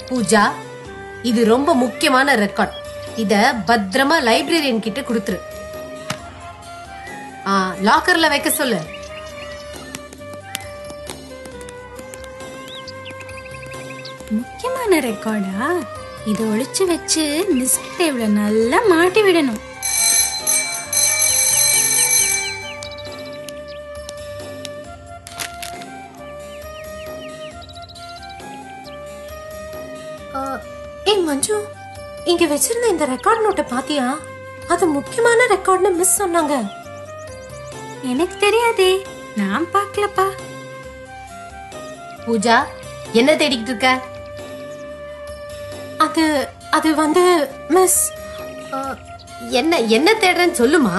பூஜா இது ரொம்ப முக்கியமான ரெக்கார்ட் இத பத்திரமா லைப்ரரியன் கிட்ட கொடுத்துரு ஆ லாக்கர்ல வைக்க சொல்லு முக்கியமான ரெக்கார்டா இதை ஒளிச்சு வச்சு மிஸ் டேபிள நல்லா மாட்டி விடணும் ஆ, ஏய் மஞ்சு இங்க வச்சிருந்த இந்த ரெக்கார்ட் நோட்டை பாத்தியா அது முக்கியமான ரெக்கார்ட்னு மிஸ் சொன்னாங்க எனக்கு தெரியாதே நான் பார்க்கலப்பா பூஜா என்ன தேடிக்கிட்டு இருக்க அது அது வந்து மிஸ் ஆ, என்ன என்ன தேடுறேன்னு சொல்லுமா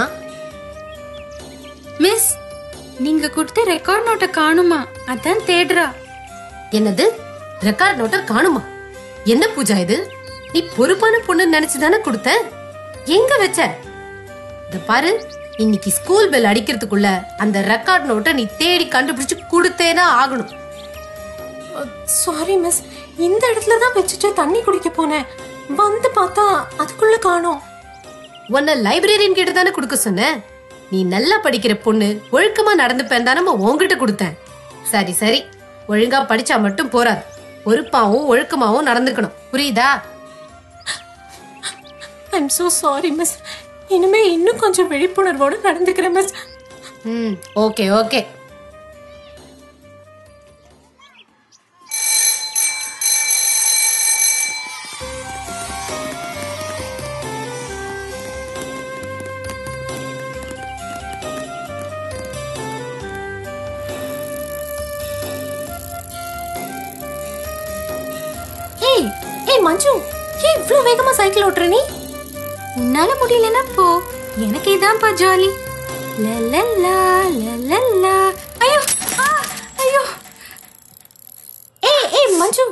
மிஸ் நீங்க கொடுத்த ரெக்கார்ட் நோட்டை காணுமா அதான் தேடுறா என்னது ரெக்கார்ட் நோட்டர் காணுமா என்ன பூஜா இது நீ பொறுப்பான பொண்ணு நினைச்சுதானே கொடுத்த எங்க வச்ச இத பாரு இன்னைக்கு ஸ்கூல் பெல் அடிக்கிறதுக்குள்ள அந்த ரெக்கார்ட் நோட்டை நீ தேடி கண்டுபிடிச்சு கொடுத்தேனா ஆகணும் சாரி மிஸ் இந்த இடத்துல தான் வச்சுட்டு தண்ணி குடிக்க போனேன் வந்து பார்த்தா அதுக்குள்ள காணோம் உன்னை லைப்ரரியன் கிட்ட தானே கொடுக்க சொன்னேன் நீ நல்லா படிக்கிற பொண்ணு ஒழுக்கமா நடந்துப்பேன் தானே உன்கிட்ட கொடுத்தேன் சரி சரி ஒழுங்கா படிச்சா மட்டும் போறாது பொறுப்பாவும் ஒழுக்கமாவும் நடந்துக்கணும் புரியுதா ஐம் so சாரி மிஸ் இனிமே இன்னும் கொஞ்சம் விழிப்புணர்வோட நடந்துக்கிறேன் மிஸ் ம் ஓகே ஓகே ஏய் ஏய் மஞ்சு ஏன் இவ்ளோ வேகமா சைக்கிள் ஓட்டுற நீ உன்னால முடியலன்னா போ எனக்கு இதான்ப்பா ஜாலி லலலா லலலா ஐயோ ஆ, ஐயோ ஏய் ஏய் மஞ்சு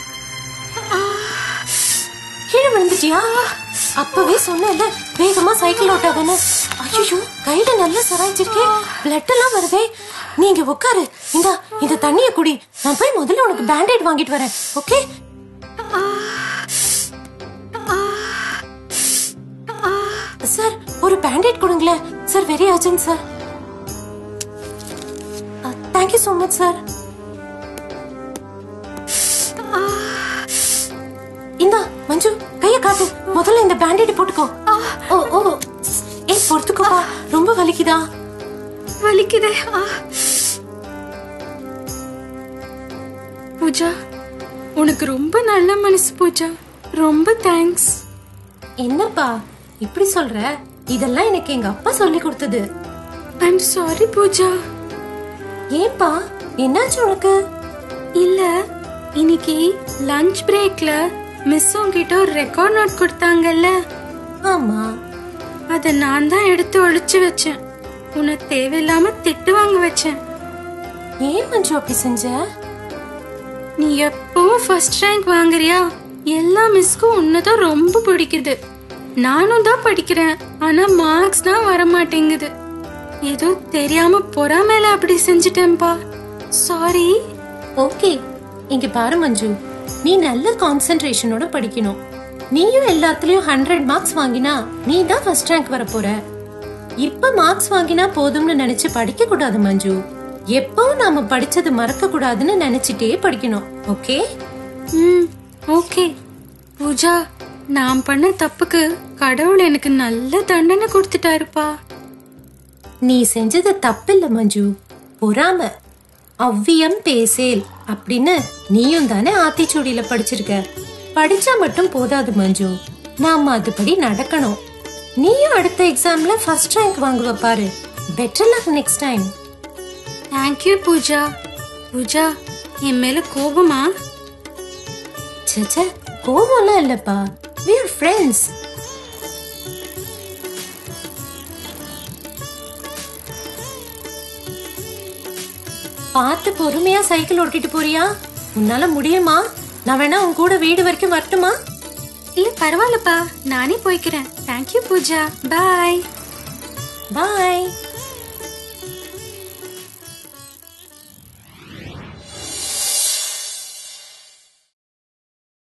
கீழே விழுந்துட்டியா அப்பவே சொன்னேன்ல வேகமா சைக்கிள் ஓட்டாதன்னு ஐயோ கையில நல்லா சராய்ச்சிருக்கே பிளட் எல்லாம் வருதே நீங்க உட்காரு இந்தா இந்த தண்ணிய குடி நான் போய் முதல்ல உனக்கு பேண்டேட் வாங்கிட்டு வரேன் ஓகே சார் ஒரு பேண்டேட் கொடுங்களேன் sir very urgent sir thank you so much sir இந்தா மஞ்சு கைய காட்டு முதல்ல இந்த பேண்டேட் போட்டுக்கோ ஓ ஓ ஏய் பொறுத்துக்கோப்பா ரொம்ப வலிக்குதா வலிக்குதே ஆ. பூஜா உனக்கு ரொம்ப நல்ல மனசு பூஜா ரொம்ப தேங்க்ஸ் என்னப்பா இப்படி சொல்ற இதெல்லாம் எனக்கு எங்க அப்பா சொல்லி கொடுத்தது ஐம் சாரி பூஜா ஏன்பா என்னாச்சு உனக்கு இல்ல இன்னைக்கு லஞ்ச் பிரேக்ல மிஸ் உங்ககிட்ட ஒரு ரெக்கார்ட் நோட் கொடுத்தாங்கல்ல ஆமா அத நான் தான் எடுத்து ஒளிச்சு வச்சேன் உன்னை தேவையில்லாம திட்டு வாங்க வச்சேன் ஏன் மஞ்சு அப்படி செஞ்ச நீ எப்பவும் ஃபர்ஸ்ட் ரேங்க் வாங்குறியா எல்லா மிஸ்க்கும் உன்னதான் ரொம்ப பிடிக்குது நானும் தான் படிக்கிறேன் ஆனா மார்க்ஸ் தான் வர மாட்டேங்குது ஏதோ தெரியாம பொறாமையில அப்படி செஞ்சிட்டேன்பா சாரி ஓகே இங்க பாரு மஞ்சு நீ நல்ல கான்சென்ட்ரேஷனோட படிக்கணும் நீயும் எல்லாத்துலயும் ஹண்ட்ரட் மார்க்ஸ் வாங்கினா நீ தான் ஃபர்ஸ்ட் ரேங்க் வர போற இப்ப மார்க்ஸ் வாங்கினா போதும்னு நினைச்சு படிக்க கூடாது மஞ்சு எப்பவும் நாம படிச்சது மறக்க கூடாதுன்னு நினைச்சிட்டே படிக்கணும் ஓகே ம் ஓகே பூஜா நான் பண்ண தப்புக்கு கடவுள் எனக்கு நல்ல தண்டனை கொடுத்துட்டாருப்பா நீ செஞ்சது தப்பில்ல மஞ்சு பொறாம அவ்வியம் பேசேல் அப்படின்னு நீயும் தானே ஆத்திச்சூடியில படிச்சிருக்க படிச்சா மட்டும் போதாது மஞ்சு நாம அதுபடி நடக்கணும் நீயும் அடுத்த எக்ஸாம்ல ஃபர்ஸ்ட் ரேங்க் வாங்குவ பாரு better luck next time thank you Pooja Pooja என் மேல கோபமா சச்ச கோவம்லாம் இல்லப்பா we are friends பார்த்து பொறுமையா சைக்கிள் ஓட்டிட்டு போறியா உன்னால முடியுமா நான் வேணா உன் கூட வீடு வரைக்கும் வரட்டுமா இல்ல பரவாயில்லப்பா நானே போய்க்கிறேன் தேங்க்யூ பூஜா பாய் பாய்